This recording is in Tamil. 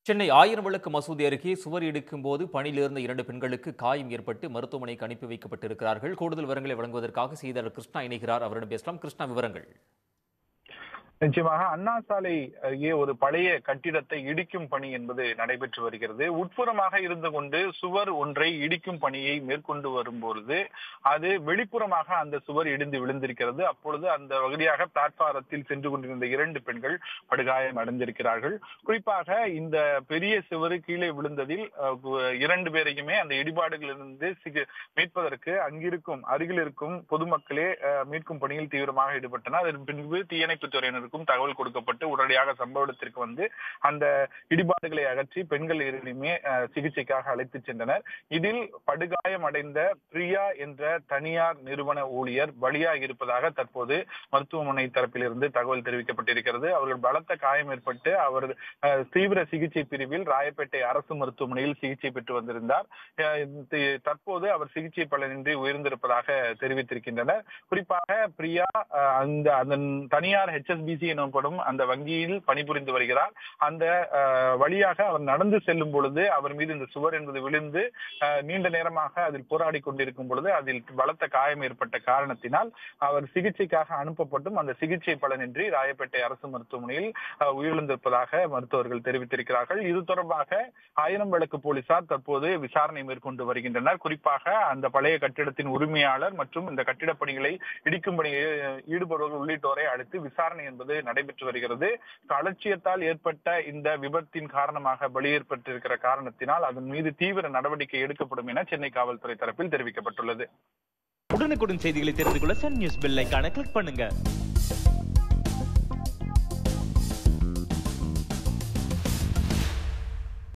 சென்னை ஆயிரம் விளக்கு மசூதி அருகே சுவர் இடிக்கும் போது பணியிலிருந்த இரண்டு பெண்களுக்கு காயம் ஏற்பட்டு மருத்துவமனைக்கு அனுப்பி வைக்கப்பட்டிருக்கிறார்கள் கூடுதல் விவரங்களை வழங்குவதற்காக செய்தியாளர் கிருஷ்ணா இணைகிறார் அவரிடம் பேசலாம் கிருஷ்ணா விவரங்கள் நிச்சயமாக அண்ணா சாலை அருகே ஒரு பழைய கட்டிடத்தை இடிக்கும் பணி என்பது நடைபெற்று வருகிறது உட்புறமாக இருந்து கொண்டு சுவர் ஒன்றை இடிக்கும் பணியை மேற்கொண்டு வரும்பொழுது அது வெளிப்புறமாக அந்த சுவர் இடிந்து விழுந்திருக்கிறது அப்பொழுது அந்த வழியாக பிளாட்பாரத்தில் சென்று கொண்டிருந்த இரண்டு பெண்கள் படுகாயம் அடைந்திருக்கிறார்கள் குறிப்பாக இந்த பெரிய சுவர் கீழே விழுந்ததில் அஹ், கு- இரண்டு பேரையுமே அந்த இடிபாடுகளிலிருந்து சிக- மீட்பதற்கு அங்கிருக்கும் அருகில் இருக்கும் பொதுமக்களே அஹ், மீட்கும் பணியில் தீவிரமாக ஈடுபட்டனர் அதன் பின்பு தீயணைப்புத் துறையினருக்கும் தகவல் கொடுக்கப்பட்டு உடனடியாக சம்பவ இடத்திற்கு வந்து அந்த இடிபாடுகளை அகற்றி பெண்கள் இருவரையுமே அஹ், சிகிச்சைக்காக அழைத்துச் சென்றனர் இதில் படுகாயம் அடைந்த பிரியா என்ற தனியார் நிறுவன ஊழியர் பலியாகி இருப்பதாக தற்போது மருத்துவமனை தரப்பிலிருந்து தகவல் தெரிவிக்கப்பட்டிருக்கிறது அவர்கள் பலத்த காயம் ஏற்பட்டு அவர் அஹ், தீவிர சிகிச்சை பிரிவில் ராயப்பேட்டை அரசு மருத்துவமனையில் சிகிச்சை பெற்று வந்திருந்தார் அஹ், தி- தற்போது அவர் சிகிச்சை பலனின்றி உயர்ந்திருப்பதாக தெரிவித்திருக்கின்றனர் குறிப்பாக பிரியா அஹ், அந்த அதன் தனியார் ஹெச்எஸ்பிசி எனப்படும் அந்த வங்கியில் பணிபுரிந்து வருகிறார் அந்த அஹ், வழியாக அவர் நடந்து செல்லும் பொழுது அவர் மீது இந்த சுவர் என்பது விழுந்து அஹ், நீண்ட நேரமாக அதில் போராடி கொண்டிருக்கும் பொழுது அதில் பலத்த காயம் ஏற்பட்ட காரணத்தினால் அவர் சிகிச்சைக்காக அனுப்பப்பட்டும் அந்த சிகிச்சை பலனின்றி ராயப்பேட்டை அரசு மருத்துவமனையில் அஹ், உயிரிழந்திருப்பதாக மருத்துவர்கள் தெரிவித்திருக்கிறார்கள் இது தொடர்பாக ஆயிரம் விளக்கு போலீசார் தற்போது விசாரணை மேற்கொண்டு வருகின்றனர் குறிப்பாக அந்த பழைய கட்டிடத்தின் உரிமையாளர் மற்றும் இந்த கட்டிடப் பணிகளை இடிக்கும் பணியில் ஈடுபடுவர்கள் உள்ளிட்டோரை அழைத்து விசாரணை என்பது நடைபெற்று வருகிறது அலட்சியத்தால் ஏற்பட்ட இந்த விபத்தின் காரணமாக பலி ஏற்பட்டிருக்கிற காரணத்தினால் அதன் மீது தீவிர நடவடிக்கை எடுக்கப்படும் என சென்னை காவல்துறை தரப்பில் தெரிவிக்கப்பட்டுள்ளது உடனுக்குடன் செய்திகளை தெரிந்து கொள்ள சன் நியூஸ் பெல் ஐகானை கிளிக் பண்ணுங்க